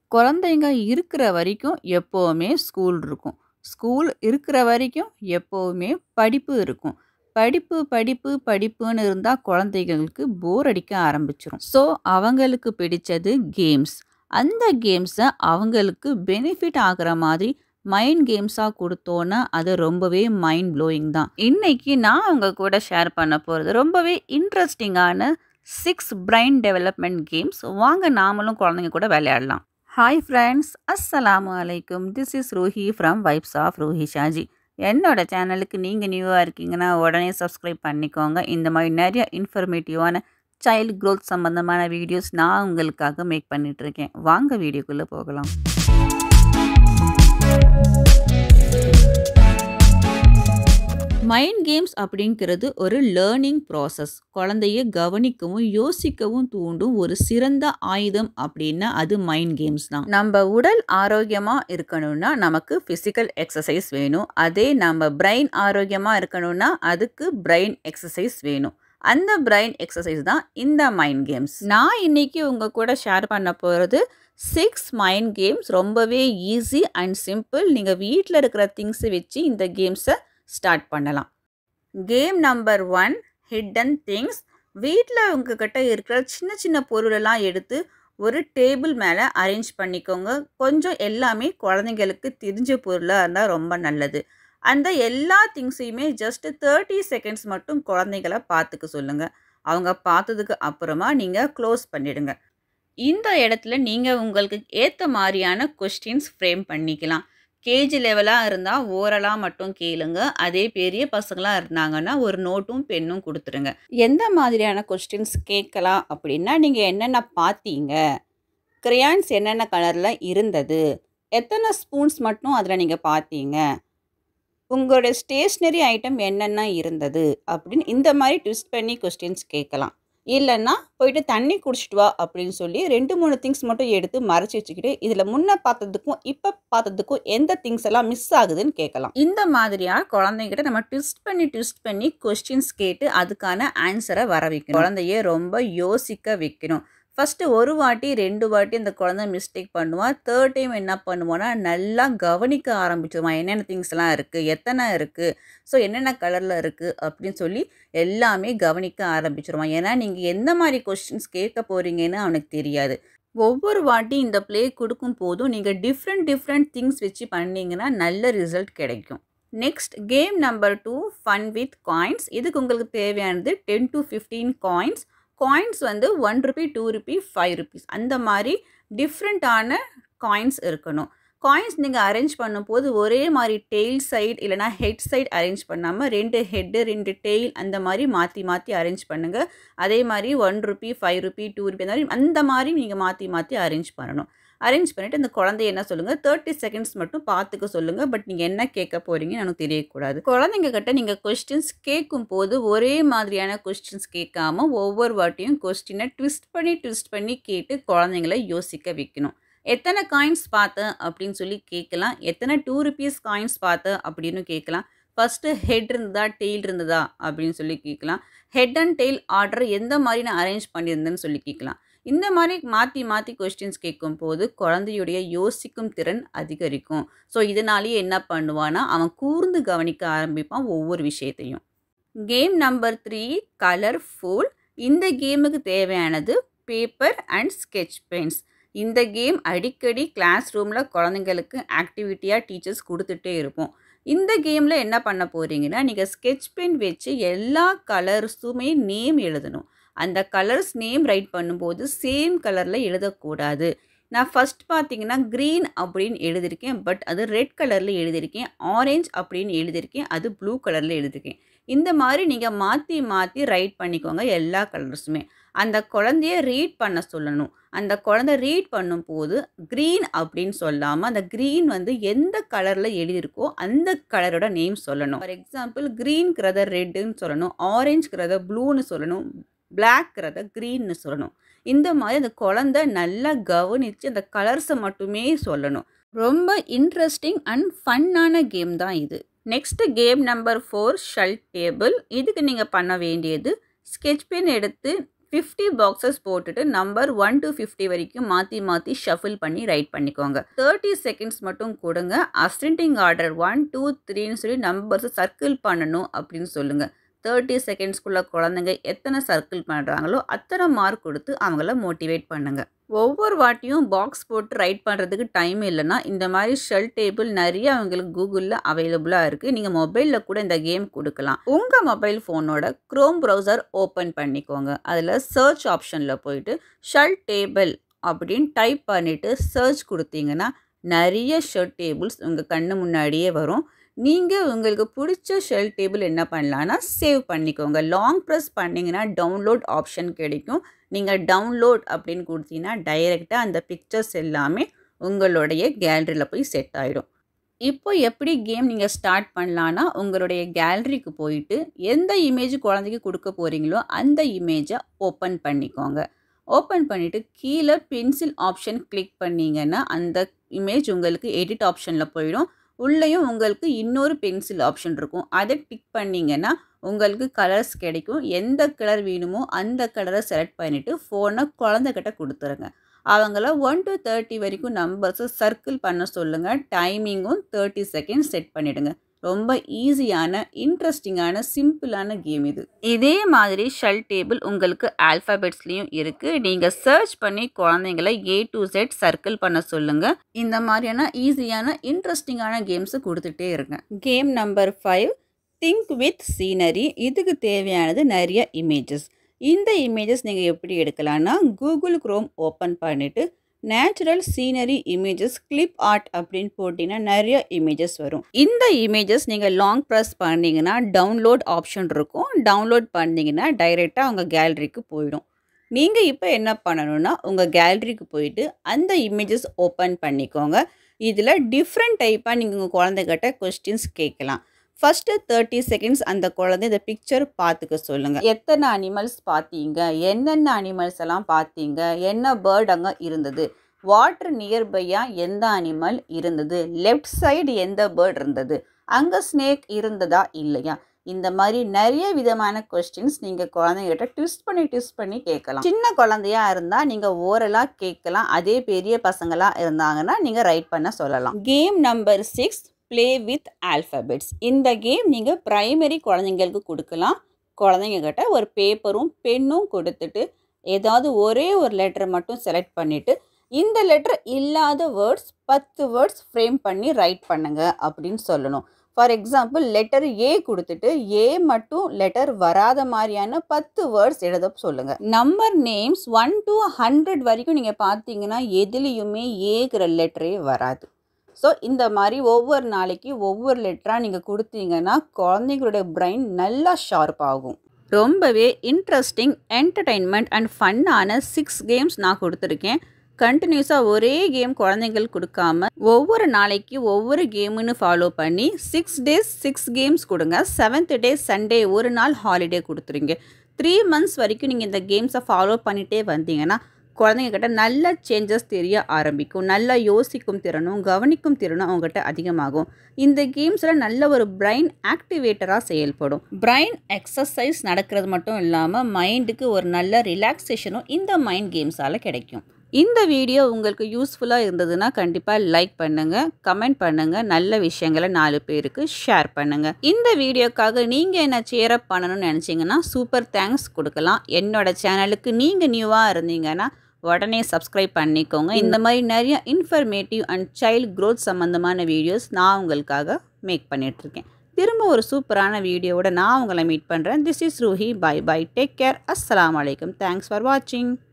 குழந்தைங்க இருக்கிற வரைக்கும் எப்போவுமே ஸ்கூல் இருக்கும். ஸ்கூல் இருக்கிற வரைக்கும் எப்போவுமே படிப்பு இருக்கும். படிப்பு, படிப்பு, படிப்புன்னு இருந்தா குழந்தைகளுக்கு போர் அடிக்க ஆரம்பிச்சுரும். ஸோ, அவங்களுக்கு பிடிச்சது கேம்ஸ். அந்த கேம்ஸ அவங்களுக்கு பெனிஃபிட் ஆகுற மாதிரி மைண்ட் கேம்ஸா குடுத்தோன்னா, அது ரொம்பவே மைண்ட் ப்ளோயிங் தான். இன்னைக்கு நான் உங்க கூட ஷேர் பண்ண போறது ரொம்பவே இன்ட்ரஸ்டிங்கான 6 பிரைன் டெவலப்மென்ட் கேம்ஸ். வாங்க நாமளும் குழந்தைங்க கூட விளையாடலாம். Hi friends! அஸ்ஸலாமு அலைக்கும். This is Ruhi from vibes of Ruhi Shaji. என்னோட சேனலுக்கு நீங்க நியூவா இருக்கீங்கன்னா, உடனே சப்ஸ்கிரைப் பண்ணிக்கோங்க. இந்த மாதிரி நெறைய இன்ஃபர்மேட்டிவான சைல்ட் குரோத் சம்பந்தமான வீடியோஸ் நான் உங்களுக்காக மேக் பண்ணிட்டு இருக்கேன். வாங்க வீடியோக்குள்ள போகலாம். மைண்ட் கேம்ஸ் அப்படிங்கிறது ஒரு லேர்னிங் ப்ராசஸ். குழந்தைய கவனிக்கவும், யோசிக்கவும் தூண்டும் ஒரு சிறந்த ஆயுதம் அப்படின்னா அது மைண்ட் கேம்ஸ் தான். நம்ப உடல் ஆரோக்கியமா இருக்கணும்னா, நமக்கு பிசிக்கல் எக்சர்சைஸ் வேணும். அதே நம்ம பிரைன் ஆரோக்கியமா இருக்கணும்னா, அதுக்கு பிரைன் எக்சர்சைஸ் வேணும். அந்த பிரைன் எக்சர்சைஸ் தான் இந்த மைண்ட் கேம்ஸ். நான் இன்னைக்கு உங்க கூட ஷேர் பண்ண போறது 6 மைண்ட் கேம்ஸ். ரொம்பவே ஈஸி அண்ட் சிம்பிள். நீங்க வீட்ல இருக்கிற திங்ஸ வச்சு இந்த கேம்ஸ ஸ்டார்ட் பண்ணலாம். Game number 1 hidden things. வீட்ல உங்ககிட்ட இருக்கிற சின்ன சின்ன பொருளெல்லாம் எடுத்து ஒரு டேபிள் மேல அரேஞ்ச் பண்ணிக்கோங்க. கொஞ்சம் எல்லாமே குழந்தைங்களுக்கு தெரிஞ்ச பொருளா இருந்தா ரொம்ப நல்லது. அந்த எல்லா திங்ஸையுமே ஜஸ்ட் 30 செகண்ட்ஸ் மட்டும் குழந்தைகள பார்த்துக்க சொல்லுங்க. அவங்க பார்த்ததுக்கு அப்புறமா நீங்க க்ளோஸ் பண்ணிடுங்க. இந்த இடத்துல நீங்க உங்களுக்கு ஏத்த மாரியான கொஸ்டின்ஸ் ஃப்ரேம் பண்ணிக்கலாம். கேஜி லெவலா இருந்தா ஓரலா மட்டும் கேளுங்க. அதே பெரிய பசங்களா இருந்தாங்கன்னா, ஒரு நோட்டும், பென்னும் குடுத்துருங்க. எந்த மாதிரியான கொஸ்டின்ஸ் கேட்கலாம் அப்படின்னா, நீங்க என்னென்ன பார்த்தீங்க? கிரையான்ஸ் என்னென்ன கலர்ல இருந்தது? எத்தன ஸ்பூன்ஸ் மட்டும் அதுல நீங்க பார்த்தீங்க? உங்களுடைய ஸ்டேஷனரி ஐட்டம் என்னென்ன இருந்தது? அப்படின்னு இந்த மாரி ட்விஸ்ட் பண்ணி கொஸ்டின்ஸ் கேட்கலாம். இல்லன்னா, போயிட்டு தண்ணி குடிச்சிட்டு வா அப்படின்னு சொல்லி 2, 3 திங்ஸ் மட்டும் எடுத்து மறைச்சு வச்சுக்கிட்டு, இதுல முன்ன பார்த்ததுக்கும், இப்ப பார்த்ததுக்கும் எந்த திங்ஸ் எல்லாம் மிஸ் ஆகுதுன்னு கேட்கலாம். இந்த மாதிரியா குழந்தைங்ககிட்ட நம்ம ட்விஸ்ட் பண்ணி, ட்விஸ்ட் பண்ணி கொஸ்டின்ஸ் கேட்டு அதுக்கான ஆன்ஸர வர வைக்கணும். குழந்தைய ரொம்ப யோசிக்க வைக்கணும். ஃபர்ஸ்ட்டு ஒரு வாட்டி, 2 வாட்டி அந்த குழந்தை மிஸ்டேக் பண்ணுவான். 3 டைம் என்ன பண்ணுவான்னா, நல்லா கவனிக்க ஆரம்பிச்சுருவான். என்னென்ன திங்ஸ்லாம் இருக்கு? எத்தன இருக்கு? ஸோ என்னென்ன கலர்ல இருக்கு? அப்படின்னு சொல்லி எல்லாமே கவனிக்க ஆரம்பிச்சுருவான். ஏன்னா, நீங்க எந்த மாரி கொஸ்டின்ஸ் கேட்க போறீங்கன்னு அவனுக்கு தெரியாது. ஒவ்வொரு வாட்டி இந்த ப்ளே குடுக்கும் போதும், நீங்க டிஃப்ரெண்ட் டிஃப்ரெண்ட் திங்ஸ் வச்சு பண்ணீங்கன்னா, நல்ல ரிசல்ட் கிடைக்கும். Next game number 2 fun with coins. இதுக்கு உங்களுக்கு தேவையானது 10 டூ 15 காயின்ஸ். காயின்ஸ் வந்து ரூ. 1, ரூ. 2, ரூ. 5 அந்த மாரி டிஃப்ரெண்ட்டான காயின்ஸ் இருக்கணும். காயின்ஸ் நீங்க அரேஞ்ச் பண்ணும்போது ஒரே மாரி டெயில் சைட் இல்லன்னா ஹெட் சைட் அரேஞ்ச் பண்ணாம 2 ஹெட், 2 டெயில் அந்த மாரி மாத்தி மாத்தி அரேஞ்ச் பண்ணுங்க. அதே மாரி ரூ. 1, ரூ. 5, ரூ. 2 அந்த மாரி அந்த மாரி நீங்க மாத்தி மாத்தி அரேஞ்ச் பண்ணணும். அரேஞ்ச் பண்ணிட்டு அந்த குழந்தைய என்ன சொல்லுங்க, 30 செகண்ட்ஸ் மட்டும் பார்த்துக்க சொல்லுங்க. பட் நீங்க என்ன கேட்க போறீங்கன்னு அவனுக்கு தெரியக்கூடாது. குழந்தைங்க கிட்ட நீங்க கொஸ்டின்ஸ் கேட்கும்போது, ஒரே மாதிரியான கொஸ்டின்ஸ் கேட்காம, ஒவ்வொரு வாட்டியும் கொஸ்டின ட்விஸ்ட் பண்ணி, ட்விஸ்ட் பண்ணி கேட்டு குழந்தைங்கள யோசிக்க வைக்கணும். எத்தன காயின்ஸ் பார்த்த? அப்படின்னு சொல்லி கேட்கலாம். எத்தன ரூ. 2 காயின்ஸ் பார்த்த? அப்படின்னு கேட்கலாம். ஃபர்ஸ்ட்டு ஹெட் இருந்ததா? டெயில் இருந்ததா? அப்படின்னு சொல்லி கேட்கலாம். ஹெட் அண்ட் டெயில் ஆர்டர் எந்த மாரி நான் அரேஞ்ச் பண்ணியிருந்தேன்னு சொல்லி கேட்கலாம். இந்த மாரி மாத்தி மாத்தி கொஸ்டின்ஸ் கேட்கும்போது, குழந்தையுடைய யோசிக்கும் திறன் அதிகரிக்கும். ஸோ, இதனாலேயே என்ன பண்ணுவான்னா, அவன் கூர்ந்து கவனிக்க ஆரம்பிப்பான் ஒவ்வொரு விஷயத்தையும். Game number 3 colourful. இந்த கேமுக்கு தேவையானது பேப்பர் அண்ட் ஸ்கெட்ச் பென்ஸ். இந்த கேம் அடிக்கடி கிளாஸ் ரூம்ல குழந்தைங்களுக்கு ஆக்டிவிட்டியா டீச்சர்ஸ் குடுத்துட்டே இருப்போம். இந்த கேம்ல என்ன பண்ண போறீங்கன்னா, நீங்க ஸ்கெட்ச் பென் வச்சு எல்லா கலர்ஸுமே நேம் எழுதணும். அந்த கலர்ஸ் நேம் ரைட் பண்ணும்போது சேம் கலர்ல எழுதக்கூடாது. நான் ஃபர்ஸ்ட் பார்த்தீங்கன்னா, கிரீன் அப்படின்னு எழுதியிருக்கேன். பட் அது ரெட் கலர்ல எழுதியிருக்கேன். ஆரஞ்ச் அப்படின்னு எழுதியிருக்கேன். அது ப்ளூ கலர்ல எழுதியிருக்கேன். இந்த மாரி நீங்க மாத்தி மாத்தி ரைட் பண்ணிக்கோங்க எல்லா கலர்ஸுமே. அந்த குழந்தைய ரீட் பண்ண சொல்லணும். அந்த குழந்தை ரீட் பண்ணும்போது, கிரீன் அப்படின்னு சொல்லாம, அந்த கிரீன் வந்து எந்த கலர்ல எழுதியிருக்கோ, அந்த கலரோட நேம் சொல்லணும். ஃபார் எக்ஸாம்பிள் கிரீன்ங்கிறத ரெட்டுன்னு சொல்லணும். ஆரஞ்சுங்கிறத ப்ளூன்னு சொல்லணும். பிளாக்ங்கிறத கிரீன்னு சொல்லணும். இந்த மாரி அந்த குழந்தை நல்லா கவனிச்சு அந்த கலர்ஸ மட்டுமே சொல்லணும். ரொம்ப இன்ட்ரஸ்டிங் அண்ட் ஃபன்னான கேம் தான் இது. Next game number 4 shell table. இதுக்கு நீங்க பண்ண வேண்டியது, ஸ்கெட்ச் பென் எடுத்து ஃபிஃப்டி பாக்ஸஸ் போட்டுட்டு நம்பர் ஒன் டு ஃபிஃப்டி வரைக்கும் மாற்றி மாற்றி ஷஃபில் பண்ணி ரைட் பண்ணிக்கோங்க தேர்ட்டி செகண்ட்ஸ் மட்டும் கொடுங்க அசெண்டிங் ஆர்டர் ஒன் டூ த்ரீன்னு சொல்லி நம்பர்ஸை சர்க்கிள் பண்ணணும் அப்படின்னு சொல்லுங்கள் தேர்ட்டி செகண்ட்ஸ்குள்ளே குழந்தைங்க எத்தனை சர்க்கிள் பண்ணுறாங்களோ அத்தனை மார்க் கொடுத்து அவங்கள மோட்டிவேட் பண்ணுங்கள் ஒவ்வொரு வாட்டியும் பாக்ஸ் போட்டு ரைட் பண்ணுறதுக்கு டைம் இல்லைன்னா இந்த மாதிரி ஷெல் டேபிள் நிறைய அவங்களுக்கு கூகுளில் அவைலபிளாக இருக்குது நீங்கள் மொபைலில் கூட இந்த கேம் கொடுக்கலாம் உங்கள் மொபைல் ஃபோனோட க்ரோம் ப்ரௌசர் ஓப்பன் பண்ணிக்கோங்க அதில் சர்ச் ஆப்ஷனில் போயிட்டு ஷெல் டேபிள் அப்படின்னு டைப் பண்ணிவிட்டு சர்ச் கொடுத்தீங்கன்னா நிறைய ஷெல் டேபிள்ஸ் உங்கள் கண்ணு முன்னாடியே வரும் நீங்கள் உங்களுக்கு பிடிச்ச ஷெல் டேபிள் என்ன பண்ணலான்னா சேவ் பண்ணிக்கோங்க லாங் ப்ரெஸ் பண்ணிங்கன்னா டவுன்லோட் ஆப்ஷன் கிடைக்கும் நீங்கள் டவுன்லோட் அப்படின்னு கொடுத்தீங்கன்னா டைரெக்டாக அந்த பிக்சர்ஸ் எல்லாமே உங்களுடைய கேலரியில் போய் செட் ஆகிடும் இப்போ எப்படி கேம் நீங்கள் ஸ்டார்ட் பண்ணலான்னா உங்களுடைய கேலரிக்கு போயிட்டு எந்த இமேஜ் குழந்தைக்கு கொடுக்க போகிறீங்களோ அந்த இமேஜை ஓப்பன் பண்ணிக்கோங்க ஓப்பன் பண்ணிவிட்டு கீழே பென்சில் ஆப்ஷன் கிளிக் பண்ணிங்கன்னா அந்த இமேஜ் உங்களுக்கு எடிட் ஆப்ஷனில் போயிடும் உள்ளேயும் உங்களுக்கு இன்னொரு பென்சில் ஆப்ஷன் இருக்கும் அதை டிக் பண்ணிங்கன்னா உங்களுக்கு கலர்ஸ் கிடைக்கும் எந்த கலர் வேணுமோ அந்த கலரை செலக்ட் பண்ணிவிட்டு ஃபோனை குழந்தைகிட்ட கொடுத்துருங்க அவங்கள ஒன் டு தேர்ட்டி வரைக்கும் நம்பர்ஸை சர்க்கிள் பண்ண சொல்லுங்கள் டைமிங்கும் தேர்ட்டி செகண்ட் செட் பண்ணிவிடுங்க ரொம்ப ஈஸியான இன்ட்ரெஸ்டிங்கான சிம்பிளான கேம் இது இதே மாதிரி ஷெல் டேபிள் உங்களுக்கு ஆல்ஃபபெட்ஸ்லேயும் இருக்குது நீங்கள் சர்ச் பண்ணி குழந்தைங்கள ஏ டு செட் சர்க்கிள் பண்ண சொல்லுங்கள் இந்த மாதிரியான ஈஸியான இன்ட்ரெஸ்டிங்கான கேம்ஸை கொடுத்துட்டே இருங்க game number five think with scenery இதுக்கு தேவையானது நிறைய இமேஜஸ் இந்த இமேஜஸ் நீங்கள் எப்படி எடுக்கலாம்னா கூகுள் க்ரோம் ஓப்பன் பண்ணிவிட்டு natural scenery images clip art அப்படின்னு போட்டிங்கன்னா நிறைய இமேஜஸ் வரும் இந்த இமேஜஸ் நீங்கள் லாங் ப்ரெஸ் பண்ணிங்கன்னா டவுன்லோட் ஆப்ஷன் இருக்கும் டவுன்லோட் பண்ணிங்கன்னா டைரெக்டாக உங்கள் கேலரிக்கு போயிடும் நீங்கள் இப்போ என்ன பண்ணணும்னா உங்கள் கேலரிக்கு போயிட்டு அந்த இமேஜஸ் ஓப்பன் பண்ணிக்கோங்க இதில் டிஃப்ரெண்ட் டைப்பாக நீங்கள் உங்கள் குழந்தைகிட்ட கொஸ்டின்ஸ் கேட்கலாம் ஃபஸ்ட்டு தேர்ட்டி செகண்ட்ஸ் அந்த குழந்தை இந்த பிக்சர் பார்த்துக்க சொல்லுங்கள் எத்தனை அனிமல்ஸ் பார்த்தீங்க என்னென்ன அனிமல்ஸ் எல்லாம் பார்த்தீங்க என்ன பேர்ட் அங்கே இருந்தது வாட்டர் நியர்பையாக எந்த அனிமல் இருந்தது லெஃப்ட் சைடு எந்த பேர்ட் இருந்தது அங்கே ஸ்னேக் இருந்ததா இல்லையா இந்த மாதிரி நிறைய விதமான கொஸ்டின்ஸ் நீங்கள் குழந்தைகிட்ட ட்விஸ்ட் பண்ணி ட்விஸ்ட் பண்ணி கேட்கலாம் சின்ன குழந்தையா இருந்தால் நீங்கள் ஓரலாக கேட்கலாம் அதே பெரிய பசங்களாக இருந்தாங்கன்னா நீங்கள் ரைட் பண்ண சொல்லலாம் game number six play with alphabets இந்த கேம் நீங்கள் ப்ரைமரி குழந்தைங்களுக்கு கொடுக்கலாம் குழந்தைங்க கிட்ட ஒரு பேப்பரும் பென்னும் கொடுத்துட்டு ஏதாவது ஒரே ஒரு லெட்டரை மட்டும் செலக்ட் பண்ணிவிட்டு இந்த லெட்டர் இல்லாத வேர்ட்ஸ் பத்து வேர்ட்ஸ் ஃப்ரேம் பண்ணி ரைட் பண்ணுங்க அப்படின்னு சொல்லணும் ஃபார் எக்ஸாம்பிள் லெட்டர் ஏ கொடுத்துட்டு ஏ மட்டும் லெட்டர் வராத மாதிரியான பத்து வேர்ட்ஸ் எழுத சொல்லுங்கள் number names one to hundred வரைக்கும் நீங்கள் பார்த்தீங்கன்னா எதுலேயுமே ஏங்கிற லெட்டரே வராது ஸோ இந்த மாதிரி ஒவ்வொரு நாளைக்கு ஒவ்வொரு லெட்டராக நீங்கள் கொடுத்தீங்கன்னா குழந்தைங்களோட பிரெயின் நல்லா ஷார்ப் ஆகும் ரொம்பவே இன்ட்ரெஸ்டிங் என்டர்டெயின்மெண்ட் அண்ட் ஃபன்னான சிக்ஸ் கேம்ஸ் நான் கொடுத்துருக்கேன் கண்டினியூஸாக ஒரே கேம் குழந்தைங்கள் கொடுக்காம ஒவ்வொரு நாளைக்கு ஒவ்வொரு கேமுன்னு ஃபாலோ பண்ணி சிக்ஸ் டேஸ் சிக்ஸ் கேம்ஸ் கொடுங்க செவன்த் டே சண்டே ஒரு நாள் ஹாலிடே கொடுத்துருங்க த்ரீ மந்த்ஸ் வரைக்கும் நீங்கள் இந்த கேம்ஸை ஃபாலோ பண்ணிகிட்டே வந்தீங்கன்னா குழந்தைங்க கிட்ட நல்ல சேஞ்சஸ் தெரிய ஆரம்பிக்கும் நல்லா யோசிக்கும் திறனும் கவனிக்கும் திறனும் அவங்ககிட்ட அதிகமாகும் இந்த கேம்ஸில் நல்ல ஒரு பிரைன் ஆக்டிவேட்டராக செயல்படும் பிரைன் எக்ஸசைஸ் நடக்கிறது மட்டும் இல்லாமல் மைண்டுக்கு ஒரு நல்ல ரிலாக்ஸேஷனும் இந்த மைண்ட் கேம்ஸால் கிடைக்கும் இந்த வீடியோ உங்களுக்கு யூஸ்ஃபுல்லாக இருந்ததுன்னா கண்டிப்பாக லைக் பண்ணுங்கள் கமெண்ட் பண்ணுங்கள் நல்ல விஷயங்களை நாலு பேருக்கு ஷேர் பண்ணுங்கள் இந்த வீடியோக்காக நீங்கள் என்ன சேரப் பண்ணணும்னு நினச்சிங்கன்னா சூப்பர் தேங்க்ஸ் கொடுக்கலாம் என்னோட சேனலுக்கு நீங்கள் நியூவாக இருந்தீங்கன்னா உடனே சப்ஸ்கிரைப் பண்ணிக்கோங்க இந்த மாதிரி நிறைய இன்ஃபர்மேட்டிவ் அண்ட் சைல்ட் க்ரோத் சம்மந்தமான வீடியோஸ் நான் உங்களுக்காக மேக் பண்ணிகிட்ருக்கேன் திரும்ப ஒரு சூப்பரான வீடியோவோட நான் உங்களை மீட் பண்ணுறேன் this is Ruhi bye bye take care அஸ்ஸலாமு அலைக்கும் தேங்க்ஸ் ஃபார் வாட்சிங்